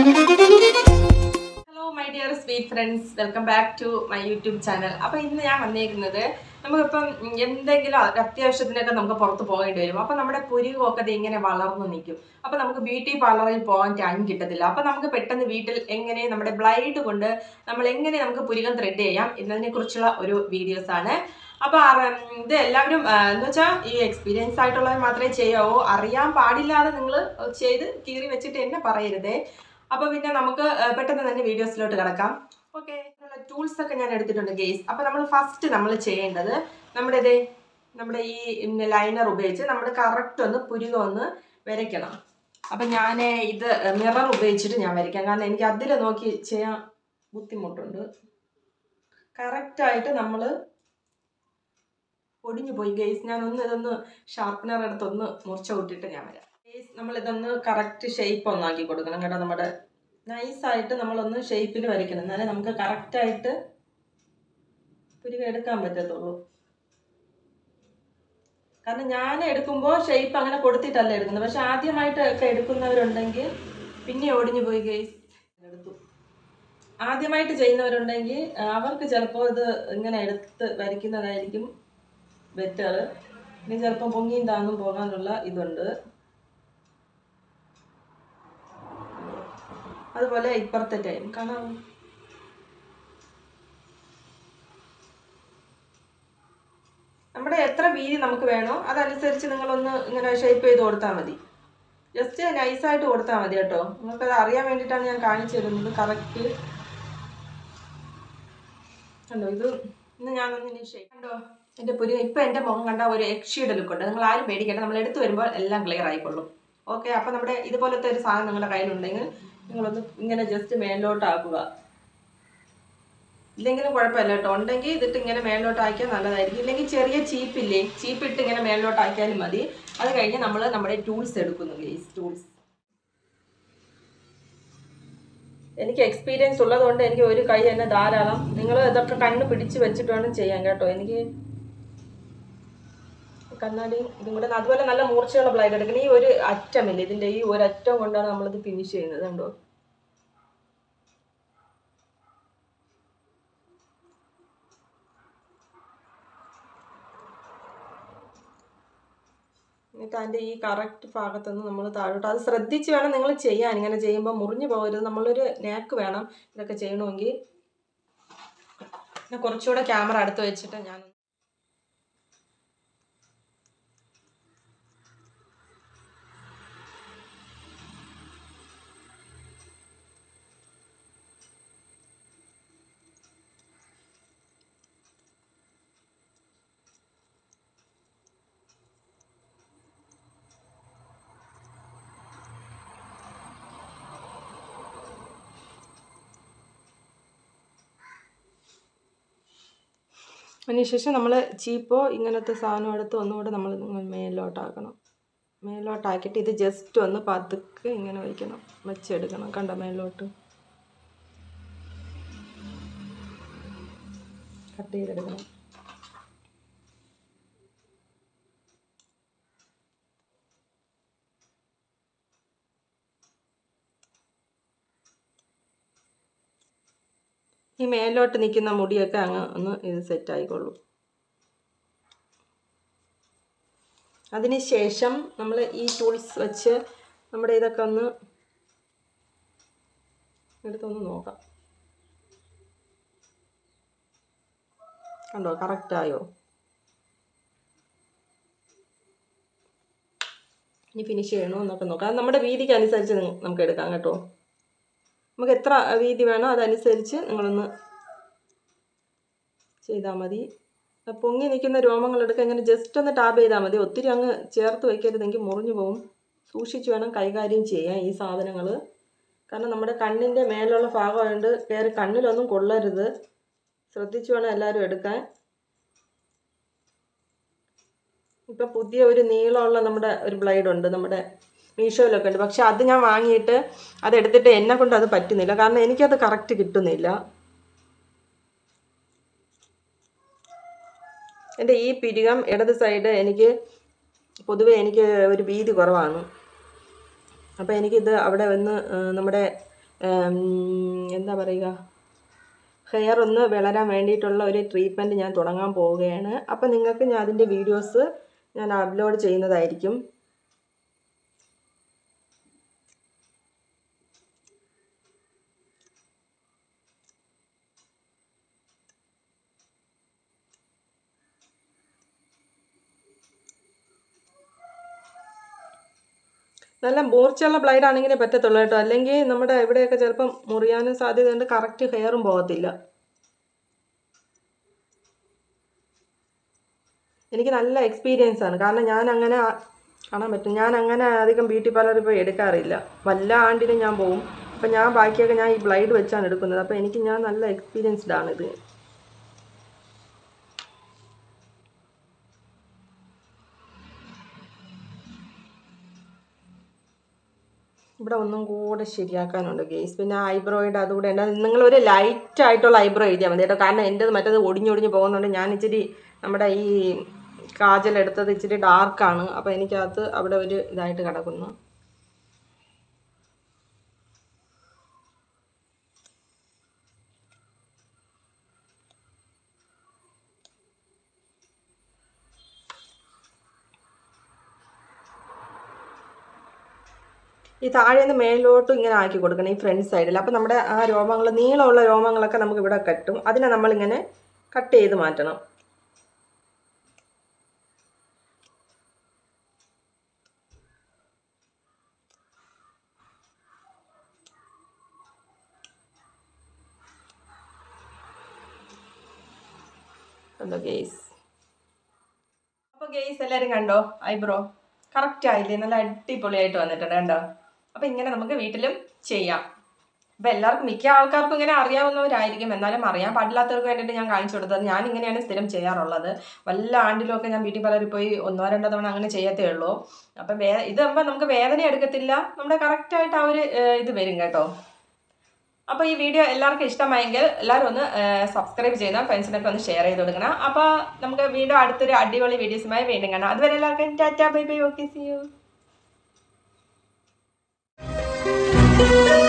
hello my dear sweet friends welcome back to my YouTube channel അപ്പോൾ ഇന്ന് ഞാൻ വന്നേക്കുന്നത് നമുക്കിപ്പം എന്തെങ്കിലും ഒരു അത്യാവശ്യത്തിനൊക്കെ നമുക്ക് പുറത്ത് പോകേണ്ടി വരും അപ്പോൾ നമ്മുടെ പുരുകമൊക്കെ ദേ ഇങ്ങനെ വളർന്നു നിൽക്കും അപ്പോൾ നമുക്ക് ബ്യൂട്ടി പാർലറിൽ പോകാൻ ടൈം കിട്ടത്തില്ല അപ്പോൾ നമുക്ക് പെട്ടെന്ന് വീട്ടിൽ എങ്ങനെ നമ്മുടെ ബ്ലൈഡ് കൊണ്ട് നമ്മൾ എങ്ങനെ നമുക്ക് പുരുകം ത്രെഡ് ചെയ്യാം എന്നതിനെ കുറിച്ചുള്ള ഒരു വീഡിയോസ് ആണ് അപ്പോൾ ഇത് എല്ലാവരും ആ, എന്ന് വെച്ചാൽ ഈ എക്സ്പീരിയൻസ് ആയിട്ടുള്ളവർ മാത്രമേ ചെയ്യാവൂ അറിയാൻ പാടില്ലാതെ നിങ്ങൾ ചെയ്ത് കീറി വെച്ചിട്ട് എന്നെ പറയരുതേ അപ്പോൾ പിന്നെ നമുക്ക് ആ, പെട്ടെന്ന് തന്നെ വീഡിയോസിലോട്ട് കിടക്കാം ഓക്കെ ടൂൾസ് ഒക്കെ ഞാൻ എടുത്തിട്ടുണ്ട് ഗെയ്സ് അപ്പോൾ നമ്മൾ ഫസ്റ്റ് നമ്മൾ ചെയ്യേണ്ടത് നമ്മുടെ ഇതേ നമ്മുടെ ഈ ലൈനർ ഉപയോഗിച്ച് നമ്മൾ കറക്റ്റ് ഒന്ന് പുരുകം ഒന്ന് വരയ്ക്കണം അപ്പം ഞാൻ ഇത് മിറർ ഉപയോഗിച്ചിട്ട് ഞാൻ വരയ്ക്കാം കാരണം എനിക്ക് അതിൽ നോക്കി ചെയ്യാൻ ബുദ്ധിമുട്ടുണ്ട് കറക്റ്റായിട്ട് നമ്മൾ ഒടിഞ്ഞു പോയി ഗെയ്സ് ഞാൻ ഒന്ന് ഇതൊന്ന് ഷാർപ്പനർ എടുത്തൊന്ന് മുറിച്ച വിട്ടിട്ട് ഞാൻ വരാം ഗെയ്സ് നമ്മൾ ഇതൊന്ന് കറക്റ്റ് ഷേപ്പ് ഒന്നാക്കി കൊടുക്കണം കേട്ടോ നമ്മുടെ നൈസായിട്ട് നമ്മളൊന്ന് ഷേപ്പിൽ വരയ്ക്കണം എന്നാലേ നമുക്ക് കറക്റ്റായിട്ട് പുരുക എടുക്കാൻ പറ്റത്തുള്ളൂ കാരണം ഞാൻ എടുക്കുമ്പോൾ ഷേപ്പ് അങ്ങനെ കൊടുത്തിട്ടല്ല എടുക്കുന്നത് പക്ഷെ ആദ്യമായിട്ട് ഒക്കെ എടുക്കുന്നവരുണ്ടെങ്കിൽ പിന്നെ ഒടിഞ്ഞു പോയി ഗെയ്സ് എടുത്തു ആദ്യമായിട്ട് ചെയ്യുന്നവരുണ്ടെങ്കിൽ ആ, അവർക്ക് ചിലപ്പോൾ ഇത് ഇങ്ങനെ എടുത്ത് വരയ്ക്കുന്നതായിരിക്കും ബെറ്റർ ഇനി ചിലപ്പോൾ പൊങ്ങിയും താന്നും പോകാനുള്ള ഇതുണ്ട് അതുപോലെ ഇപ്പുറത്തെ ടൈം കാണാം നമ്മുടെ എത്ര വീതി നമുക്ക് വേണോ അതനുസരിച്ച് നിങ്ങളൊന്ന് ഇങ്ങനെ ഷേപ്പ് ചെയ്ത് കൊടുത്താൽ മതി ജസ്റ്റ് നൈസായിട്ട് കൊടുത്താൽ മതി കേട്ടോ നിങ്ങൾക്കത് അറിയാൻ വേണ്ടിയിട്ടാണ് ഞാൻ കാണിച്ചു തരുന്നത് കറക്റ്റ് കണ്ടോ ഇത് ഇന്ന് ഞാനൊന്ന് ഇനി ഷേപ്പ് കണ്ടോ എൻ്റെ പുരി ഇപ്പം എൻ്റെ മുഖം കണ്ട ഒരു യക്ഷിയുടെ ലുക്കുണ്ട് നിങ്ങൾ ആരും പേടിക്കേണ്ട നമ്മൾ എടുത്തു വരുമ്പോൾ എല്ലാം ക്ലിയർ ആയിക്കൊള്ളും ഓക്കെ അപ്പം നമ്മുടെ ഇതുപോലത്തെ ഒരു സാധനം നിങ്ങളുടെ കയ്യിലുണ്ടെങ്കിൽ നിങ്ങളൊന്ന് ഇങ്ങനെ ജസ്റ്റ് മേലോട്ടാക്കുക ഇല്ലെങ്കിലും കുഴപ്പമില്ല കേട്ടോ ഉണ്ടെങ്കിൽ ഇതിട്ട് ഇങ്ങനെ മേലോട്ടാക്കിയാൽ നല്ലതായിരിക്കും ഇല്ലെങ്കിൽ ചെറിയ ചീപ്പില്ലേ ചീപ്പിട്ട് ഇങ്ങനെ മേലോട്ടാക്കിയാലും മതി അത് കഴിഞ്ഞ് നമ്മൾ നമ്മുടെ ടൂൾസ് എടുക്കുന്നു ഗെയ്സ് ടൂൾസ് എനിക്ക് എക്സ്പീരിയൻസ് ഉള്ളതുകൊണ്ട് എനിക്ക് ഒരു കൈ തന്നെ ധാരാളം നിങ്ങൾ ഇതൊക്കെ കണ്ണ് പിടിച്ച് വെച്ചിട്ട് വേണം ചെയ്യാൻ കേട്ടോ എനിക്ക് കണ്ണാടി ഇതും കൂടെ അതുപോലെ നല്ല മൂർച്ചയുള്ള ബ്ലൈഡ് എടുക്കണം ഈ ഒരു അറ്റമില്ല ഇതിൻ്റെ ഈ ഒരു അറ്റം കൊണ്ടാണ് നമ്മളിത് ഫിനിഷ് ചെയ്യുന്നത് കണ്ടോ എന്നിട്ട് അതിൻ്റെ ഈ കറക്റ്റ് ഭാഗത്തുനിന്ന് നമ്മൾ താഴോട്ട് അത് ശ്രദ്ധിച്ച് വേണം നിങ്ങൾ ചെയ്യാൻ ഇങ്ങനെ ചെയ്യുമ്പോൾ മുറിഞ്ഞു പോകരുത് നമ്മളൊരു നേക്ക് വേണം ഇതൊക്കെ ചെയ്യണമെങ്കിൽ പിന്നെ കുറച്ചുകൂടെ ക്യാമറ അടുത്ത് വെച്ചിട്ട് ഞാൻ അതിനുശേഷം നമ്മൾ ചീപ്പോ ഇങ്ങനത്തെ സാധനം എടുത്ത് ഒന്നുകൂടെ നമ്മൾ മേലോട്ടാക്കണം മേലോട്ടാക്കിയിട്ട് ഇത് ജസ്റ്റ് ഒന്ന് പതുക്കെ ഇങ്ങനെ വയ്ക്കണം വെച്ചെടുക്കണം കണ്ട മേലോട്ട് കട്ട് ചെയ്തെടുക്കണം ഈ മേലോട്ട് നിൽക്കുന്ന മുടിയൊക്കെ അങ്ങ് ഒന്ന് ഇത് സെറ്റ് ആയിക്കോളൂ അതിനുശേഷം നമ്മൾ ഈ ടൂൾസ് വെച്ച് നമ്മുടെ ഇതൊക്കെ ഒന്ന് എടുത്തൊന്ന് നോക്കാം കണ്ടോ കറക്റ്റായോ ഇനി ഫിനിഷ് ചെയ്യണോ എന്നൊക്കെ നോക്കാം അത് നമ്മുടെ വീതിക്ക് അനുസരിച്ച് നി- നമുക്ക് എടുക്കാം കേട്ടോ നമുക്ക് എത്ര വീതി വേണോ അതനുസരിച്ച് നിങ്ങളൊന്ന് ചെയ്താൽ മതി ആ പൊങ്ങി നിൽക്കുന്ന രോമങ്ങളെടുക്കുക ഇങ്ങനെ ജസ്റ്റ് ഒന്ന് ടാപ്പ് ചെയ്താൽ മതി ഒത്തിരി അങ്ങ് ചേർത്ത് വയ്ക്കരുതെങ്കിൽ മുറിഞ്ഞു പോകും സൂക്ഷിച്ച് വേണം കൈകാര്യം ചെയ്യാൻ ഈ സാധനങ്ങൾ കാരണം നമ്മുടെ കണ്ണിൻ്റെ മേലുള്ള ഭാഗമായതുകൊണ്ട് കയറി കണ്ണിലൊന്നും കൊള്ളരുത് ശ്രദ്ധിച്ച് വേണം എല്ലാവരും എടുക്കാൻ ഇപ്പം പുതിയ ഒരു നീളമുള്ള നമ്മുടെ ഒരു ബ്ലൈഡ് ഉണ്ട് നമ്മുടെ മീഷോയിലൊക്കെ ഉണ്ട് പക്ഷെ അത് ഞാൻ വാങ്ങിയിട്ട് അതെടുത്തിട്ട് എന്നെ കൊണ്ട് അത് പറ്റുന്നില്ല കാരണം എനിക്കത് കറക്റ്റ് കിട്ടുന്നില്ല എൻ്റെ ഈ പിരികം ഇടത് സൈഡ് എനിക്ക് പൊതുവെ എനിക്ക് ഒരു വീതി കുറവാണ് അപ്പോൾ എനിക്കിത് അവിടെ വന്ന് ആ, നമ്മുടെ ഉം, എന്താ പറയുക ഹെയർ ഒന്ന് വളരാൻ വേണ്ടിയിട്ടുള്ള ഒരു ട്രീറ്റ്മെൻറ്റ് ഞാൻ തുടങ്ങാൻ പോവുകയാണ് അപ്പോൾ നിങ്ങൾക്ക് ഞാൻ അതിൻ്റെ വീഡിയോസ് ഞാൻ അപ്ലോഡ് ചെയ്യുന്നതായിരിക്കും നല്ല മൂർച്ചയുള്ള ബ്ലൈഡ് ആണെങ്കിലേ പറ്റത്തുള്ളൂ കേട്ടോ അല്ലെങ്കിൽ നമ്മുടെ ഇവിടെയൊക്കെ ചിലപ്പം മുറിയാനും സാധ്യതയുണ്ട് കറക്റ്റ് ഹെയറും പോകത്തില്ല എനിക്ക് നല്ല എക്സ്പീരിയൻസ് ആണ് കാരണം ഞാൻ അങ്ങനെ ആ- കാണാൻ പറ്റും ഞാൻ അങ്ങനെ അധികം ബ്യൂട്ടി പാർലറിൽ പോയി എടുക്കാറില്ല വല്ല ആണ്ടിനും ഞാൻ പോകും അപ്പം ഞാൻ ബാക്കിയൊക്കെ ഞാൻ ഈ ബ്ലൈഡ് വെച്ചാണ് എടുക്കുന്നത് അപ്പോൾ എനിക്ക് ഞാൻ നല്ല എക്സ്പീരിയൻസ്ഡ് ആണ് ഇത് ഇവിടെ ഒന്നും കൂടെ ശരിയാക്കാനുണ്ട് ഗേസ് പിന്നെ ഐബ്രോയുടെ അതുകൂടെ ഉണ്ട് നിങ്ങൾ ഒരു ലൈറ്റ് ആയിട്ടുള്ള ഐബ്രോ എഴുതിയാൽ മതി കേട്ടോ കാരണം എൻ്റെത് മറ്റേത് ഒടിഞ്ഞൊടിഞ്ഞ് പോകുന്നുണ്ട് ഞാൻ ഇച്ചിരി നമ്മുടെ ഈ കാജൽ എടുത്തത് ഇച്ചിരി ഡാർക്കാണ് അപ്പോൾ എനിക്കകത്ത് അവിടെ ഒരു ഇതായിട്ട് കിടക്കുന്നു ഈ താഴെ നിന്ന് മേലോട്ട് ഇങ്ങനെ ആക്കി കൊടുക്കണം ഈ ഫ്രണ്ട് സൈഡിൽ അപ്പോൾ നമ്മുടെ ആ രോമങ്ങൾ നീളമുള്ള രോമങ്ങളൊക്കെ നമുക്ക് ഇവിടെ കെട്ടും അതിനെ നമ്മളിങ്ങനെ കട്ട് ചെയ്ത് മാറ്റണം കണ്ടോ ഗെയ്സ് അപ്പോൾ ഗെയ്സ് എല്ലാവരും കണ്ടോ ഐബ്രോ കറക്റ്റ് ആയില്ലേ നല്ല അടിപൊളിയായിട്ട് വന്നിട്ടുണ്ട് കണ്ടോ അപ്പോൾ ഇങ്ങനെ നമുക്ക് വീട്ടിലും ചെയ്യാം അപ്പോൾ എല്ലാവർക്കും മിക്ക ആൾക്കാർക്കും ഇങ്ങനെ അറിയാവുന്നവരായിരിക്കും എന്നാലും അറിയാൻ പാടില്ലാത്തവർക്ക് വേണ്ടിയിട്ട് ഞാൻ കാണിച്ചു കൊടുത്തത് ഞാൻ ഇങ്ങനെയാണ് സ്ഥിരം ചെയ്യാറുള്ളത് വല്ല ആണ്ടിലൊക്കെ ഞാൻ ബ്യൂട്ടി പാർലറിൽ പോയി ഒന്നോ രണ്ടോ തവണ അങ്ങനെ ചെയ്യത്തേ ഉള്ളൂ അപ്പം വേ ഇതാകുമ്പോൾ നമുക്ക് വേദന എടുക്കത്തില്ല നമ്മുടെ കറക്റ്റായിട്ട് ആ ഒരു ഏഹ്, ഇത് വരും കേട്ടോ അപ്പോൾ ഈ വീഡിയോ എല്ലാവർക്കും ഇഷ്ടമായെങ്കിൽ എല്ലാവരും ഒന്ന് സബ്സ്ക്രൈബ് ചെയ്യണം ഫ്രണ്ട്സിനൊക്കെ ഒന്ന് ഷെയർ ചെയ്ത് കൊടുക്കണം അപ്പോൾ നമുക്ക് വീണ്ടും അടുത്തൊരു അടിപൊളി വീഡിയോസുമായി വീണ്ടും കാണാം അതുവരെ എല്ലാവർക്കും tata bye bye okay see U